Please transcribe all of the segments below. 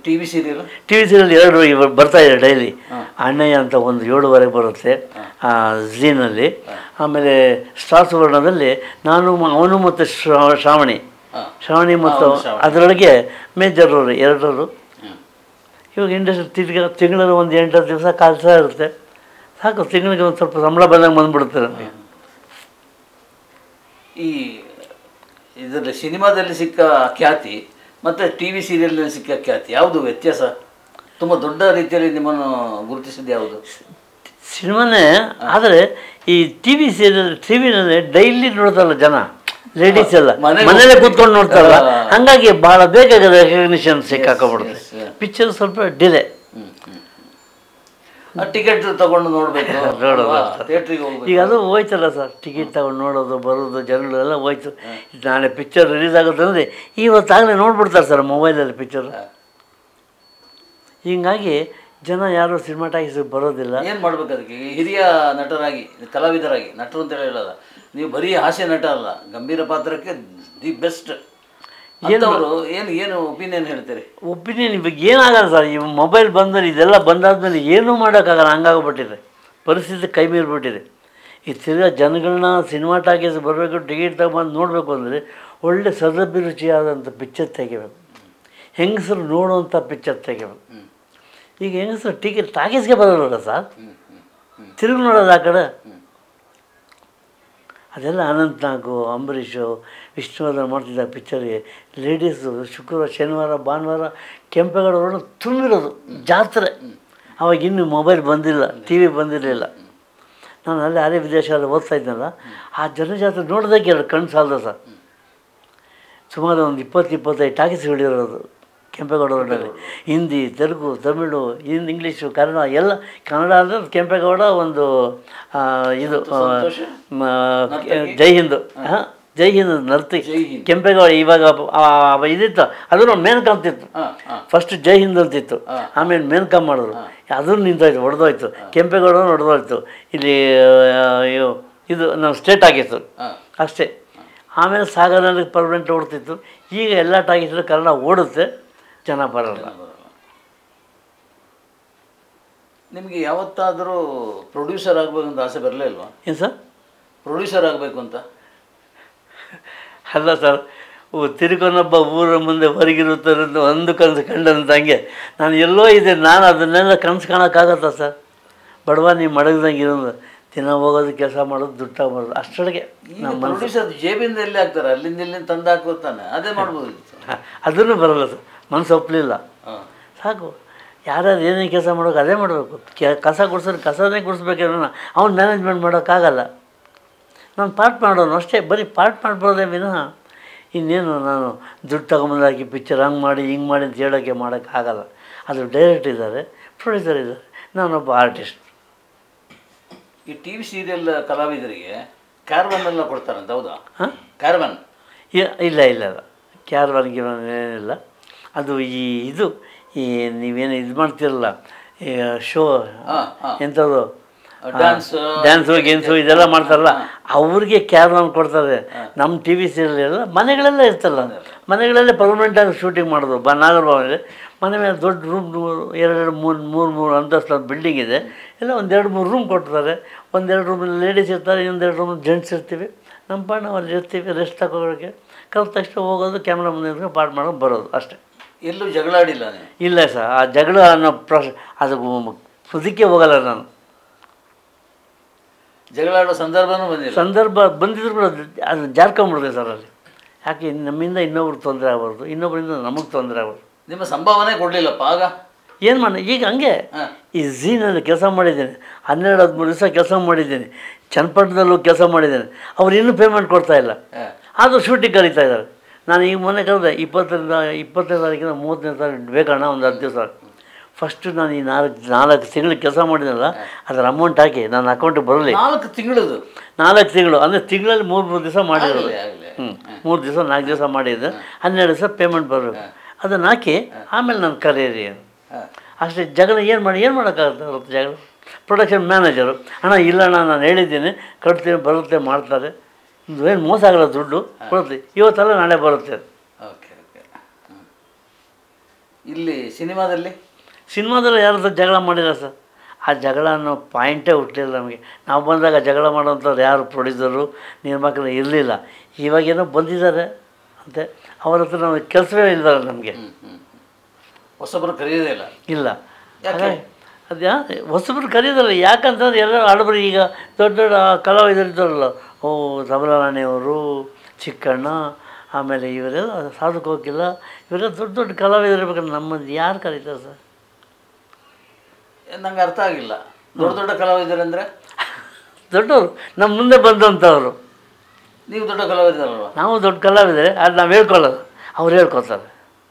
T V serial T V serial ಎರಡು ಇವಾಗ ಬರ್ತಾ ಇದೆ ಡೈಲಿ ಅಣ್ಣಯ್ಯ ಅಂತ ಒಂದು ಏಳುವರೆಗೆ ಬರುತ್ತೆ ಝೀನಲ್ಲಿ ಆಮೇಲೆ ಸ್ಟಾರ್ ಸುವರ್ಣದಲ್ಲಿ ನಾನು ಮ- ಅವನು ಮತ್ತು ಶ್ರಾ- ಶ್ರಾವಣಿ ಹಾಂ ಶ್ರಾವಣಿ ಮತ್ತು ಹೌದು, ಶ್ರಾವಣಿ. ಅದರೊಳಗೆ ಮೇಜರ್ ಅವರು ಎರಡರು ಇವಾಗ ಇಂಡಸ್ಟ್ರಿ ತಿರ್ಗ ತಿಂಗಳಲ್ಲಿ ಒಂದು ಎಂಟು ದಿವಸ ಕೆಲಸ ಇರುತ್ತೆ ಸಾಕು ತಿಂಗಳಿಗೆ ಒಂದು ಸ್ವಲ್ಪ ಸಂಬಳ ಬಂದಂಗೆ ಬಂದ್ಬಿಡುತ್ತೆ ನಮಗೆ ಈ ಇದರಲ್ಲಿ ಸಿನಿಮಾದಲ್ಲಿ ಸಿಕ್ಕ ಖ್ಯಾತಿ ಮತ್ತು ಟಿ ವಿ ಸೀರಿಯಲ್ನಲ್ಲಿ ಸಿಕ್ಕ ಖ್ಯಾತಿ ಯಾವುದು ವ್ಯತ್ಯಾಸ ತುಂಬ ದೊಡ್ಡ ರೀತಿಯಲ್ಲಿ ನಿಮ್ಮನ್ನು ಗುರುತಿಸಿದ್ದು ಯಾವುದು ಸಿನಿಮಾನೇ ಆದರೆ ಈ ಟಿ ವಿ ಸೀರಿಯಲ್ ಟಿ ವಿನಲ್ಲಿ ಡೈಲಿ ನೋಡ್ತಾರಲ್ಲ ಜನ ಲೇಡೀಸ್ ಎಲ್ಲ ಮನೆಗೆ ಮನೇಲೆ ಹೋಗ್ಬಿಟ್ಟು- ಕೂತ್ಕೊಂಡು ನೋಡ್ತಾರಲ್ಲ ಹಾ. ಹಂಗಾಗಿ ಭಾಳ ಬೇಗ ರೆಕಗ್ನಿಷನ್ ಸಿಕ್ಕಾಕೊಂಡ್ಬಿಡುತ್ತೆ yes, yeah. ಪಿಕ್ಚರ್ ಸ್ವಲ್ಪ ಡಿಲೇ ಟಿಕೆಟ್ ತಗೊಂಡು ನೋಡಬೇಕು ನೋಡೋದು. ಥಿಯೇಟ್ರಿಗೆ ಹೋಗ್ಬೇಕು ಈಗ ಅದು ಹೋಯ್ತಲ್ಲ ಸರ್ ಟಿಕೆಟ್ ತಗೊಂಡು ನೋಡೋದು ಬರೋದು ಜನಗಳೆಲ್ಲ ಹೋಯ್ತು ನಾಳೆ ಪಿಕ್ಚರ್ ರಿಲೀಸ್ ಆಗುತ್ತೆ ಅಂದರೆ ಇವತ್ತಾಗಲೇ ನೋಡ್ಬಿಡ್ತಾರೆ ಸರ್ ಮೊಬೈಲಲ್ಲಿ ಪಿಕ್ಚರ್ ಹೀಗಾಗಿ ಜನ ಯಾರು ಸಿನಿಮಾ ಟಾಕೀಸ್ ಬರೋದಿಲ್ಲ ಏನು ಮಾಡ್ಬೇಕು ಅದಕ್ಕೆ ಈ ಹಿರಿಯ ನಟರಾಗಿ ಕಲಾವಿದರಾಗಿ ನಟರು ಅಂತ ಹೇಳಲ್ಲ ನೀವು ಬರೀ ಹಾಸ್ಯ ನಟ ಅಲ್ಲ ಗಂಭೀರ ಪಾತ್ರಕ್ಕೆ ದಿ ಬೆಸ್ಟ್ ಅಂತವರು ಏನು ಏನು ಒಪಿನಿಯನ್ ಹೇಳ್ತೀರಿ ಒಪಿನಿಯನ್ ಇವಾಗ ಏನಾಗಲ್ಲ ಸರ್ ಈ ಮೊಬೈಲ್ ಬಂದರೆ ಇದೆಲ್ಲ ಬಂದಾದ್ಮೇಲೆ ಏನೂ ಮಾಡೋಕ್ಕಾಗಲ್ಲ ಹಂಗಾಗ್ಬಿಟ್ಟಿದೆ ಪರಿಸ್ಥಿತಿ ಕೈ ಮೀರಿಬಿಟ್ಟಿದೆ ಈ ತಿರ್ಗಾ ಜನಗಳನ್ನ ಸಿನಿಮಾ ಟಾಕೀಸ್ ಬರಬೇಕು ಟಿಕೆಟ್ ತಗೊಂಡು ನೋಡಬೇಕು ಅಂದರೆ ಒಳ್ಳೆ ಸದಭಿರುಚಿಯಾದಂಥ ಪಿಕ್ಚರ್ ತೆಗಿಬೇಕು ಹೆಂಗಸರು ನೋಡುವಂಥ ಪಿಕ್ಚರ್ ತೆಗಿಬೇಕು ಈಗ ಹೆಂಗಸರು ಟಿಕೆಟ್ ಟಾಕೀಸ್ಗೆ ಬರೋಲ್ಲ ಸರ್ ತಿರುಗಿ ನೋಡೋದು ಆ ಕಡೆ ಅದೆಲ್ಲ ಅನಂತ್ ನಾಗು ಅಂಬರೀಷು ವಿಷ್ಣುವರ್ಧನ್ ಮಾಡ್ತಿದ್ದ ಪಿಕ್ಚರ್ಗೆ ಲೇಡೀಸು ಶುಕ್ರವಾರ ಶನಿವಾರ ಭಾನುವಾರ ಕೆಂಪೇಗೌಡ ರೋಡ್ ತುಂಬಿರೋದು ಜಾತ್ರೆ ಅವಾಗ ಇನ್ನೂ ಮೊಬೈಲ್ ಬಂದಿಲ್ಲ ಟಿ ವಿ ಬಂದಿರಲಿಲ್ಲ ನಾನು ಅಲ್ಲೇ ಅದೇ ವಿದೇಶದಲ್ಲಿ ಓದ್ತಾ ಇದ್ನಲ್ಲ ಆ ಜನಜಾತ್ರೆ ನೋಡೋದಕ್ಕೆ ಎರಡು ಕಣ್ಣು ಸಾಲದ ಸರ್ ಸುಮಾರು ಒಂದು ಇಪ್ಪತ್ತು ಇಪ್ಪತ್ತೈದು ಟಾಕೀಸ್ ಹಿಡಿದಿರೋದು ಕೆಂಪೇಗೌಡ ರೋಡಲ್ಲಿ ಹಿಂದಿ ತೆಲುಗು ತಮಿಳು ಹಿಂದಿ ಇಂಗ್ಲೀಷು ಕನ್ನಡ ಎಲ್ಲ ಕನ್ನಡ ಅಂದರೆ ಕೆಂಪೇಗೌಡ ಒಂದು ಆ, ಇದು ಆ, ಮ- ಜೈ ಹಿಂದ್ ಹಾಂ ಜೈ ಹಿಂದ್ ನರ್ತಿ ಜೈ ಹಿಂದ್. ಕೆಂಪೇಗೌಡ ಇವಾಗ ಆ- ಆ ಇದಿತ್ತು ಅದು ಮೇನ್ಕಾ ಅಂತಿತ್ತು ಹಾಂ ಹಾಂ ಫಸ್ಟ್ ಜೈ ಹಿಂದ್ ಅಂತಿತ್ತು ಆಮೇಲೆ ಮೇನ್ಕಾ ಮಾಡಿದ್ರು ಅದು ನಿಂತೋಯ್ತು ಹೊಡೆದೋಯ್ತು ಕೆಂಪೇಗೌಡ ಹೊಡೆದೋಯ್ತು ಇಲ್ಲಿ ಆ, ಇವು- ಇದು ನಮ್ಮ ಸ್ಟೇಟ್ ಆಗಿತ್ತು ಹಾಂ ಅಷ್ಟೇ ಆಮೇಲೆ ಸಾಗರನಲ್ಲಿ ಪರ್ಮನೆಂಟ್ ಓಡ್ತಿತ್ತು ಈಗ ಎಲ್ಲ ಟಾಕೀಸಲ್ಲಿ ಕನ್ನಡ ಓಡುತ್ತೆ ಜನ ಬರಲ್ಲ ನಿಮಗೆ ಯಾವತ್ತಾದರೂ ಪ್ರೊಡ್ಯೂಸರ್ ಆಗಬೇಕು ಅಂತ ಆಸೆ ಬರಲೇ ಇಲ್ವಾ ಏನು ಸರ್ ಪ್ರೊಡ್ಯೂಸರ್ ಆಗಬೇಕು ಅಂತ ಅಲ್ಲ ಸರ್ ಓ ತಿರುಕೊನೊಬ್ಬ ಊರ ಮುಂದೆ ಹೊರಗಿರುತ್ತಾರೆ ಅಂತ ಒಂದು ಕನಸು ಕಂಡಂತ ಹಂಗೆ ನಾನು ಎಲ್ಲೋ ಇದೆ ನಾನು ಅದನ್ನೆಲ್ಲ ಕನಸು ಕಾಣೋಕ್ಕಾಗತ್ತಾ ಸರ್ ಬಡವ ನೀವು ಮಡಗ್ದಂಗೆ ಇರೋದು ದಿನ ಹೋಗೋದು ಕೆಲಸ ಮಾಡೋದು ದುಡ್ಡು ತಗೊಂಬರೋದು ಅಷ್ಟೊಳಗೆ ಈಗ ಪ್ರೊಡ್ಯೂಸರ್ ಜೇಬಿಂದ ಎಲ್ಲಿ ಹಾಕ್ತಾರೆ ಅಲ್ಲಿಂದ ಇಲ್ಲಿಂದ ತಂದು ಹಾಕೋತಾನೆ ಅದೇ ಮಾಡ್ಬೋದು ಅದನ್ನು ಬರಲ್ಲ ಸರ್ ಮನಸ್ಸು ಒಪ್ಪಲಿಲ್ಲ ಹಾಂ ಸಾಕು ಯಾರ್ಯಾರು ಏನೇನು ಕೆಲಸ ಮಾಡೋಕೆ ಅದೇ ಮಾಡಬೇಕು ಕೆ ಕಸ ಗುಡ್ಸೋರು ಕಸನೇ ಗುಡಿಸ್ಬೇಕೇನೋ ಅವ್ನು ಮ್ಯಾನೇಜ್ಮೆಂಟ್ ಮಾಡೋಕ್ಕಾಗಲ್ಲ ನಾನು ಪಾರ್ಟ್ ಮಾಡೋನು ಅಷ್ಟೇ ಬರೀ ಪಾರ್ಟ್ ಮಾಡ್ಬೋದೇ ವಿನಃ ಇನ್ನೇನು ನಾನು ದುಡ್ಡು ತಗೊಂಬಂದು ಹಾಕಿ ಪಿಕ್ಚರ್ ಹಂಗೆ ಮಾಡಿ ಹಿಂಗೆ ಮಾಡಿ ಅಂತ ಹೇಳೋಕ್ಕೆ ಮಾಡೋಕ್ಕಾಗಲ್ಲ ಅದು ಡೈರೆಕ್ಟ್ ಇದ್ದಾರೆ ಪ್ರೊಡ್ಯೂಸರ್ ಇದ್ದಾರೆ ನಾನೊಬ್ಬ ಆರ್ಟಿಸ್ಟ್ ಈ ಟಿ ವಿ ಸೀರಿಯಲ್ ಕಲಾವಿದರಿಗೆ ಕ್ಯಾರ್ವನ್ ಎಲ್ಲ ಕೊಡ್ತಾರಂತ ಹೌದಾ ಹಾಂ ಕ್ಯಾರ್ವನ್ ಇಲ್ಲ ಇಲ್ಲ ಇಲ್ಲ ಕ್ಯಾರ್ವಾನ್ ಗಿರ್ವಾನ್ ಏನಿಲ್ಲ ಅದು ಈ ಇದು ಈ ನೀವೇನು ಇದು ಮಾಡ್ತಿರಲ್ಲ ಈ ಶೋ ಹಾಂ ಹಾಂ ಎಂಥದ್ದು ಡ್ಯಾನ್ಸ್ ಡ್ಯಾನ್ಸು ಗೆನ್ಸು ಇದೆಲ್ಲ ಮಾಡ್ತಾರಲ್ಲ ಅವ್ರಿಗೆ ಕ್ಯಾರವಾನ್ ಕೊಡ್ತಾರೆ ನಮ್ಮ ಟಿ ವಿ ಸೀರಿಯಲ್ ಎಲ್ಲ ಮನೆಗಳೆಲ್ಲ ಇರ್ತಲ್ಲ ಮನೆಗಳಲ್ಲೇ ಪರ್ಮನೆಂಟಾಗಿ ಶೂಟಿಂಗ್ ಮಾಡೋದು ಬ ನಾಗರಭಾವನಲ್ಲಿ ಮನೆ ಮೇಲೆ ದೊಡ್ಡ ರೂಮ್ ಎರಡು ಮೂರು ಮೂರು ಮೂರು ಅಂತಸ್ತು ಬಿಲ್ಡಿಂಗ್ ಇದೆ ಎಲ್ಲ ಒಂದೆರಡು ಮೂರು ರೂಮ್ ಕೊಡ್ತಾರೆ ಒಂದೆರಡು ರೂಮಲ್ಲಿ ಲೇಡೀಸ್ ಇರ್ತಾರೆ ಇನ್ನೊಂದೆರಡು ರೂಮ್ ಜೆಂಟ್ಸ್ ಇರ್ತೀವಿ ನಮ್ಮ ಪಾಡ್ ನಾವು ಅಲ್ಲಿ ಇರ್ತೀವಿ ರೆಸ್ಟ್ ತಗೊಳ್ಳೋಕ್ಕೆ ಕಲ್ತ ತಕ್ಷಣ ಹೋಗೋದು ಕ್ಯಾಮ್ರಾ ಮುಂದೆ ನಿಂತ್ಕೊಂಡು ಪಾಠ ಮಾಡೋದು ಬರೋದು ಅಷ್ಟೇ ಎಲ್ಲೂ ಜಗಳಾಡಿಲ್ಲ ನೀವು ಇಲ್ಲ ಸರ್ ಆ ಜಗಳ ಅನ್ನೋ ಪ್ರಶ್ನೆ ಅದು ಅದಕ್ಕೆ ಹೋಗಲ್ಲ ನಾನು ಜಗಳಾಡೋ ಸಂದರ್ಭನೂ ಬಂದಿಲ್ಲ ಸಂದರ್ಭ ಬಂದಿದ್ರು ಕೂಡ ಅದು ಅದು ಜಾರ್ಕೊಂಬಿಡುತ್ತೆ ಸರ್ ಅಲ್ಲಿ ಯಾಕೆ ನಮ್ಮಿಂದ ಇನ್ನೊಬ್ರಿಗೆ ತೊಂದರೆ ಆಗ್ಬಾರ್ದು ಇನ್ನೊಬ್ಬರಿಂದ ನಮಗೆ ತೊಂದರೆ ಆಗ್ಬಾರ್ದು ನಿಮ್ಮ ಸಂಭಾವನೆ ಕೊಡಲಿಲ್ಲಪ್ಪ ಆಗ ಏನು ಮಾಡಿ ಈಗ ಹಂಗೆ ಹಾಂ ಈ ಝೀನಲ್ಲಿ ಕೆಲಸ ಮಾಡಿದ್ದೇನೆ ಹನ್ನೆರಡು ಹದಿಮೂರು ದಿವಸ ಕೆಲಸ ಮಾಡಿದ್ದೇನೆ ಚನ್ನಪಟ್ಟಣದಲ್ಲೂ ಕೆಲಸ ಮಾಡಿದ್ದೇನೆ ಅವ್ರು ಇನ್ನೂ ಪೇಮೆಂಟ್ ಕೊಡ್ತಾ ಇಲ್ಲ ಹಾಂ ಆದರೂ ಶೂಟಿಂಗ್ ಕರೀತಾ ಇದ್ದಾರೆ ನಾನು ಈಗ ಮೊನ್ನೆ ಕರೆದೆ ಇಪ್ಪತ್ತರಿಂದ ಇಪ್ಪತ್ತನೇ ತಾರೀಕಿನ ಮೂವತ್ತನೇ ತಾರೀಕು ಬೇಕಣ್ಣ ಒಂದು ಹತ್ತು ದಿವಸ ಫಸ್ಟು ನಾನು ಈ ನಾಲ್ಕು ನಾಲ್ಕು ತಿಂಗಳು ಕೆಲಸ ಮಾಡಿದ್ನಲ್ಲ ಅದರ ಅಮೌಂಟ್ ಹಾಕಿ ನನ್ನ ಅಕೌಂಟಿಗೆ ಬರಲಿ ನಾಲ್ಕು ತಿಂಗಳದು ನಾಲ್ಕು ತಿಂಗಳು ಅಂದರೆ ತಿಂಗಳಲ್ಲಿ ಮೂರು ಮೂರು ದಿವಸ ಮಾಡಿರೋದು ಆಗಲಿ ಆಗಲಿ ಹ್ಞೂ ಮೂರು ದಿವಸ ನಾಲ್ಕು ದಿವಸ ಮಾಡಿದ್ದೆ ಹನ್ನೆರಡು ದಿವಸ ಪೇಮೆಂಟ್ ಬರಬೇಕು ಅದನ್ನು ಹಾಕಿ ಆಮೇಲೆ ನಾನು ಕರೆಯಿರಿ ಹಾಂ ಅಷ್ಟೇ ಜಗಳ ಏನು ಮಾಡಿ ಏನು ಮಾಡೋಕ್ಕಾಗುತ್ತೆ ಅವತ್ತು ಜಗಳ ಪ್ರೊಡಕ್ಷನ್ ಮ್ಯಾನೇಜರು ಅಣ್ಣ ಇಲ್ಲ ಅಣ್ಣ ನಾನು ಹೇಳಿದ್ದೀನಿ ಕಟ್ತೀನಿ ಬರುತ್ತೆ ಮಾಡ್ತಾರೆ ಏನು ಮೋಸ ಆಗಲ್ಲ ದುಡ್ಡು ಕೊಡುತ್ತೆ ಇವತ್ತೆಲ್ಲ ನಾಳೆ ಬರುತ್ತೆ ಓಕೆ ಓಕೆ ಇಲ್ಲಿ ಸಿನಿಮಾದಲ್ಲಿ ಸಿನಿಮಾದಲ್ಲಿ ಯಾರ ಹತ್ರ ಜಗಳ ಮಾಡಿಲ್ಲ ಸರ್ ಆ ಜಗಳ ಅನ್ನೋ ಪಾಯಿಂಟೇ ಹುಟ್ಟಲಿಲ್ಲ ನಮಗೆ ನಾವು ಬಂದಾಗ ಜಗಳ ಮಾಡೋಂಥವ್ರು ಯಾರು ಪ್ರೊಡ್ಯೂಸರು ನಿರ್ಮಾಪಕರು ಇರಲಿಲ್ಲ ಇವಾಗೇನೋ ಬಂದಿದ್ದಾರೆ ಅಂತೆ ಅವ್ರ ಹತ್ರ ನಾವು ಕೆಲಸವೇ ಇಲ್ಲ ನಮಗೆ ಹ್ಮ್ ಹ್ಮ್ ಹೊಸಬರು ಕರೆಯೋದೇ ಇಲ್ಲ ಇಲ್ಲ ಯಾಕೆ? ಹಾಗಾಗಿ ಅದು ಯಾ ಹೊಸಬ್ರು ಕರೀದಲ್ಲ ಯಾಕಂತಂದ್ರೆ ಎಲ್ಲ ಹಳಬರು ಈಗ ದೊಡ್ಡ ದೊಡ್ಡ ಕಲಾವಿದರಿದ್ದಾರಲ್ಲ ಓ ಅವರು ಚಿಕ್ಕಣ್ಣ ಆಮೇಲೆ ಇವರೆಲ್ಲ ಸಾಧು ಕೋಕಿಲ್ಲ ಇವರೆಲ್ಲ ದೊಡ್ಡ ದೊಡ್ಡ ಕಲಾವಿದರು ಇರ್ಬೇಕಂದ್ರೆ ನಮ್ಮದು ಯಾರು ಕರೀತಾರೆ ಸರ್ ನಂಗೆ ಅರ್ಥ ಆಗಿಲ್ಲ ದೊಡ್ಡ ದೊಡ್ಡ ಕಲಾವಿದರು ಅಂದರೆ ದೊಡ್ಡವರು ನಮ್ಮ ಮುಂದೆ ಬಂದಂಥವ್ರು ನೀವು ದೊಡ್ಡ ಕಲಾವಿದರಲ್ವಾ ನಾವು ದೊಡ್ಡ ಕಲಾವಿದರೆ ಅದು ನಾವು ಹೇಳ್ಕೊಳ್ಳೋದು ಅವ್ರು ಹೇಳ್ಕೊತಾರೆ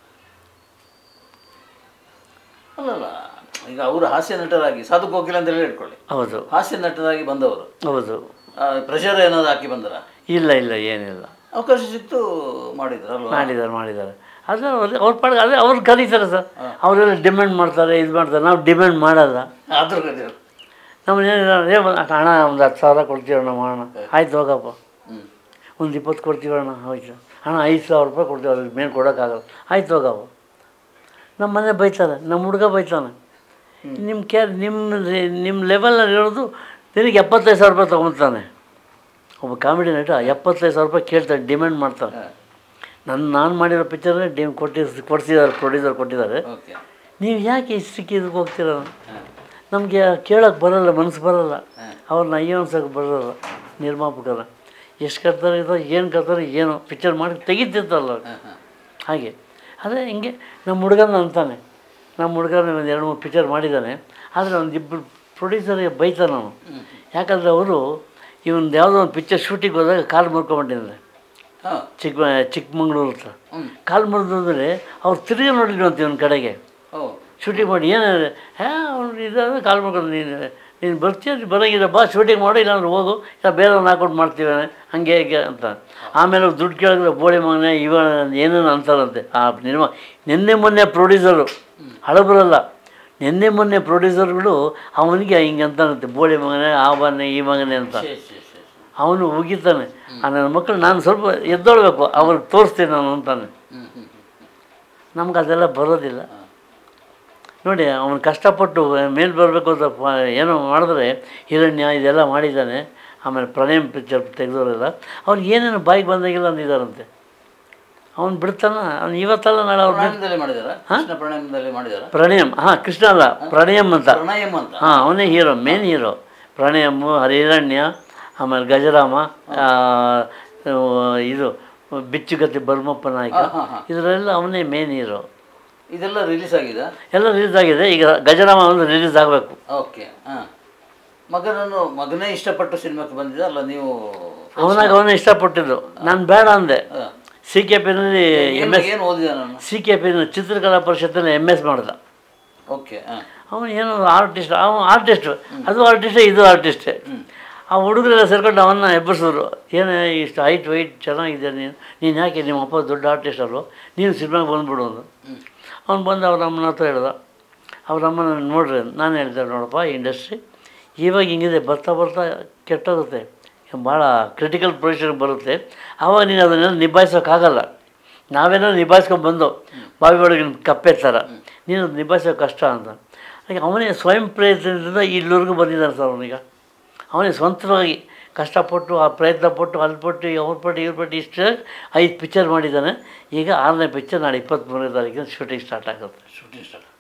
ಅಲ್ಲಲ್ಲ ಈಗ ಅವರು ಹಾಸ್ಯ ನಟರಾಗಿ ಸಾಧು ಕೋಕಿಲ ಅಂತ ಹೇಳಿ ಇಟ್ಕೊಳ್ಳಿ ಹೌದು ಹಾಸ್ಯ ನಟರಾಗಿ ಬಂದವರು ಹೌದು ಪ್ರೆಷರ್ ಏನಾದ್ರು ಹಾಕಿ ಬಂದ್ರ ಇಲ್ಲ ಇಲ್ಲ ಏನಿಲ್ಲ ಅವಕಾಶ ಸಿಕ್ತು ಮಾಡಿದ್ರಲ್ವಾ ಮಾಡಿದ್ದಾರೆ ಮಾಡಿದ್ದಾರೆ ಅದು ಅವ್ರು- ಅವ್ರ ಪಾಡಿಗೆ ಅದೇ ಅವ್ರು ಕರೀತಾರೆ ಸರ್ ಅವರೆಲ್ಲ ಡಿಮ್ಯಾಂಡ್ ಮಾಡ್ತಾರೆ ಇದು ಮಾಡ್ತಾರೆ ನಾವು ಡಿಮ್ಯಾಂಡ್ ಮಾಡಲ್ಲ ಆದ್ರೂ ಕರೀರು ನಮ್ಮ ಏ ಹಣ ಒಂದು ಹತ್ತು ಸಾವಿರ ಕೊಡ್ತೀವಣ್ಣ ಮಾಡೋಣ ಆಯ್ತು ಹೋಗಪ್ಪ ಹ್ಮ್ ಒಂದು ಇಪ್ಪತ್ತು ಕೊಡ್ತೀವಣ್ಣ ಹೋಯ್ತು ಹಣ ಐದು ಸಾವಿರ ರೂಪಾಯಿ ಕೊಡ್ತೀವಿ ಅದ್ರ ಮೇಲೆ ಕೊಡೋಕ್ಕಾಗಲ್ಲ ಆಯ್ತು ಹೋಗಪ್ಪ ನಮ್ಮ ಮನೆ ಬೈತಾರೆ ನಮ್ಮ ಹುಡುಗ ಬೈತಾನೆ ನಿಮ್ಮ ಕ್ಯಾ ನಿಮ್ಮ ನಿಮ್ಮ ಲೆವೆಲ್ನಲ್ಲಿ ಇರೋದು ದಿನಕ್ಕೆ ಎಪ್ಪತ್ತೈದು ಸಾವಿರ ರೂಪಾಯಿ ತೊಗೊತಾನೆ ಒಬ್ಬ ಕಾಮಿಡಿ ನಟ ಎಪ್ಪತ್ತೈದು ಸಾವಿರ ರೂಪಾಯಿ ಕೇಳ್ತಾರೆ ಡಿಮ್ಯಾಂಡ್ ಮಾಡ್ತಾನೆ ಹಾ. ನನ್ನ ನಾನು ಮಾಡಿರೋ ಪಿಕ್ಚರ್ನೇ ಡಿಮ್ ಕೊಟ್ಟಿ ಕೊಡ್ತಿದ್ದಾರೆ ಪ್ರೊಡ್ಯೂಸರ್ ಕೊಟ್ಟಿದ್ದಾರೆ ಓಕೆ ನೀವು ಯಾಕೆ ಇಷ್ಟಕ್ಕೆ ಇದಕ್ಕೆ ಹೋಗ್ತೀರ ನಮಗೆ ಕೇಳೋಕ್ಕೆ ಬರಲ್ಲ ಮನಸ್ಸು ಬರಲ್ಲ ಅವ್ರನ್ನ ಅಯ್ಯೋ ಅನ್ಸೋಕೆ ಬರಲ್ಲ ನಿರ್ಮಾಪಕರ ಎಷ್ಟು ಕರ್ತಾರೆ ಇದೋ ಏನು ಕರ್ತಾರೆ ಏನೋ ಪಿಕ್ಚರ್ ಮಾಡಿ ತೆಗಿತಿರ್ತಲ್ಲ ಅವ್ರು. ಹಾಂ ಹಾಂ ಹಾಗೆ ಅದೇ ಹಿಂಗೆ ನಮ್ಮ ಹುಡುಗನ ಅಂತಾನೆ ನಮ್ಮ ಹುಡುಗನ ಒಂದು ಎರಡು ಮೂರು ಪಿಕ್ಚರ್ ಮಾಡಿದ್ದಾನೆ ಆದರೆ ಒಂದು ಇಬ್ಬರು ಪ್ರೊಡ್ಯೂಸರಿಗೆ ಬೈತಾನೆ ಅವನು ಯಾಕಂದರೆ ಅವರು ಇವೊಂದು ಯಾವುದೋ ಒಂದು ಪಿಕ್ಚರ್ ಶೂಟಿಂಗ್ ಹೋದಾಗ ಕಾಲು ಮುರ್ಕೊಂಬಿಟ್ಟಿದ್ದಾರೆ ಹಾಂ ಚಿಕ್ಕ ಚಿಕ್ಕಮಂಗ್ಳೂರು ಹತ್ರ ಹ್ಮ್ ಕಾಲು ಮುರಿದ್ರೆ ಅವ್ರು ತಿರುಗಿ ನೋಡಿಲ್ವಂತೆ ಇವನ ಕಡೆಗೆ ಓ ಶೂಟಿಂಗ್ ಮಾಡಿ ಏನಾದ್ರೆ ಹೇ ಅವ್ನು ಇದಾದ್ರೆ ಕಾಲ್ ಮಾಡ್ಕೊಂಡು ನೀನು ನೀನು ಬರ್ತೀಯ ನೀನು ಬರೋಂಗಿಲ್ಲ ಬಾ ಶೂಟಿಂಗ್ ಮಾಡು ಇಲ್ಲಾಂದ್ರೆ ಹೋಗು ಇಲ್ಲ ಬೇರೆಯವ್ರನ್ನ ಹಾಕೊಂಡು ಮಾಡ್ತೀವಿ ಹಂಗೆ ಹೀಗೆ ಅಂತ ಆಮೇಲೆ ಅವ್ರು ದುಡ್ಡು ಕೇಳಿದ್ರೆ ಬೋಳಿ ಮಗನೇ ಇವ ಏನೇನು ಅಂತಾರಂತೆ ಆ ನಿರ್ಮಾ ನಿನ್ನೆ ಮೊನ್ನೆ ಪ್ರೊಡ್ಯೂಸರು ಹಳಬರಲ್ಲ ನಿನ್ನೆ ಮೊನ್ನೆ ಪ್ರೊಡ್ಯೂಸರ್ಗಳು ಅವನಿಗೆ ಹಿಂಗೆ ಅಂತಾನಂತೆ ಬೋಳಿ ಮಗನೇ ಆ ಮಗನೇ ಈ ಮಗನೇ ಅಂತ ಶೇ ಶೇ ಶೇ ಅವನು ಉಗಿತಾನೆ ಆ ನನ್ನ ಮಕ್ಕಳು ನಾನು ಸ್ವಲ್ಪ ಎದ್ದೊಳ್ಬೇಕು ಅವ್ರಿಗೆ ತೋರಿಸ್ತೀನಿ ನಾನು ಅಂತಾನೆ ಹ್ಞೂ ಹ್ಞೂ ನಮ್ಗೆ ಅದೆಲ್ಲ ಬರೋದಿಲ್ಲ ನೋಡಿ ಅವನು ಕಷ್ಟಪಟ್ಟು ಮೇಲೆ ಬರಬೇಕು ಅಂತ ಪ- ಏನೋ ಮಾಡಿದ್ರೆ ಹಿರಣ್ಯ ಇದೆಲ್ಲ ಮಾಡಿದ್ದಾನೆ ಆಮೇಲೆ ಪ್ರಣಯಂ ಪಿಕ್ಚರ್ ತೆಗೆದವರೆಲ್ಲ ಅವ್ನಿಗೆ ಏನೇನು ಬಾಯಿಗೆ ಬಂದಾಗಿಲ್ಲ ಅಂದಿದ್ದಾರಂತೆ ಅವ್ನು ಬಿಡ್ತಾನ ಅವ್ನು ಇವತ್ತಲ್ಲ ನಾಳೆ ಅವ್ರು ಪ್ರಣಯಮದಲ್ಲಿ ಮಾಡಿದಾರ ಕೃಷ್ಣ ಪ್ರಣಯಮದಲ್ಲಿ ಮಾಡಿದಾರ ಪ್ರಣಯಂ ಹಾಂ ಕೃಷ್ಣ ಅಲ್ಲ ಪ್ರಣಯಂ ಅಂತ ಪ್ರಣಯಂ ಅಂತ ಹಾಂ ಅವನೇ ಹೀರೋ ಮೇನ್ ಹೀರೋ ಪ್ರಣಯಮ್ಮು ಹರಿಹಿರಣ್ಯ ಆಮೇಲೆ ಗಜರಾಮ ಆ, ಇದು ಬಿಚ್ಚುಗತ್ತಿ ಬರ್ಮಪ್ಪ ನಾಯಕ ಹಾಂ ಹಾಂ ಇದರೆಲ್ಲ ಅವನೇ ಮೇನ್ ಹೀರೋ ಇದೆಲ್ಲ ರಿಲೀಸ್ ಆಗಿದೆ ಎಲ್ಲ ರಿಲೀಸ್ ಆಗಿದೆ ಈಗ ಗಜರಾಮ ಒಂದು ರಿಲೀಸ್ ಆಗಬೇಕು ಓಕೆ ಹಾಂ ಮಗನನ್ನು ಮಗನೇ ಇಷ್ಟಪಟ್ಟು ಸಿನಿಮಾಕ್ಕೆ ಬಂದಿದ್ದ ಅಲ್ಲ ನೀವು ಅವನಾಗ ಅವನೇ ಇಷ್ಟಪಟ್ಟಿದ್ದು ನಾನು ಬೇಡ ಅಂದೆ ಹಾಂ ಸಿ ಕೆ ಪಿನಲ್ಲಿ ಎಮ್ ಎಸ್ ಏನು ಓದಿದೆ ನಾನು ಸಿ ಕೆ ಪಿನ ಚಿತ್ರಕಲಾ ಪರಿಷತ್ತಲ್ಲಿ ಎಮ್ ಎಸ್ ಮಾಡ್ದ ಓಕೆ ಹಾಂ ಅವನು ಏನೋ ಆರ್ಟಿಸ್ಟ್ ಅವನು ಆರ್ಟಿಸ್ಟು ಅದು ಆರ್ಟಿಸ್ಟೇ ಇದು ಆರ್ಟಿಸ್ಟೇ ಆ ಹುಡುಗರೆಲ್ಲ ಸೇರ್ಕೊಂಡು ಅವನ್ನ ಎಬ್ಬರಿಸಿದ್ರು ಏನು ಇಷ್ಟು ಹೈಟ್ ವೈಟ್ ಚೆನ್ನಾಗಿದೆ ನೀನು ನೀನು ಯಾಕೆ ನಿಮ್ಮ ಅಪ್ಪ ದೊಡ್ಡ ಆರ್ಟಿಸ್ಟ್ ಅಲ್ವ ನೀನು ಸಿನಿಮಾಗೆ ಬಂದ್ಬಿಡು ಅಂದು ಅವ್ನು ಬಂದು ಅವ್ರ ಅಮ್ಮನ ಹತ್ರ ಹೇಳ್ದ ಅವ್ರ ಅಮ್ಮನ ನೋಡ್ರಿ ನಾನು ಹೇಳಿದೆ ನೋಡಪ್ಪ ಇಂಡಸ್ಟ್ರಿ ಇವಾಗ ಹಿಂಗಿದೆ ಬರ್ತಾ ಬರ್ತಾ ಕೆಟ್ಟೋಗುತ್ತೆ ಭಾಳ ಕ್ರಿಟಿಕಲ್ ಪೊಸಿಷನ್ಗೆ ಬರುತ್ತೆ ಆವಾಗ ನೀನು ಅದನ್ನೆಲ್ಲ ನಿಭಾಯಿಸೋಕ್ಕಾಗಲ್ಲ ನಾವೇನೋ ನಿಭಾಯಿಸ್ಕೊಂಡು ಬಂದು ಬಾವಿ ಒಳಗಿನ ಕಪ್ಪೆ ಥರ ನೀನು ಅದು ನಿಭಾಯಿಸೋ ಕಷ್ಟ ಅಂತ ಹಾಗೆ ಅವನೇ ಸ್ವಯಂ ಪ್ರಯತ್ನದಿಂದ ಇಲ್ಲಿವರೆಗೂ ಬಂದಿದ್ದಾನೆ ಸರ್ ಅವನೀಗ ಅವನೇ ಸ್ವಂತವಾಗಿ ಕಷ್ಟಪಟ್ಟು ಆ ಪ್ರಯತ್ನ ಪಟ್ಟು ಅಲ್ಲಿ ಪಟ್ಟು ಅವ್ರ ಪಟ್ಟು ಇವ್ರ ಪಟ್ಟು ಇಷ್ಟು ಐದು ಪಿಕ್ಚರ್ ಮಾಡಿದ್ದಾನೆ ಈಗ ಆರನೇ ಪಿಕ್ಚರ್ ನಾಳೆ ಇಪ್ಪತ್ತ್ಮೂರನೇ ತಾರೀಕಿನ ಶೂಟಿಂಗ್ ಸ್ಟಾರ್ಟ್ ಆಗುತ್ತೆ ಶೂಟಿಂಗ್ ಸ್ಟಾರ್ಟ್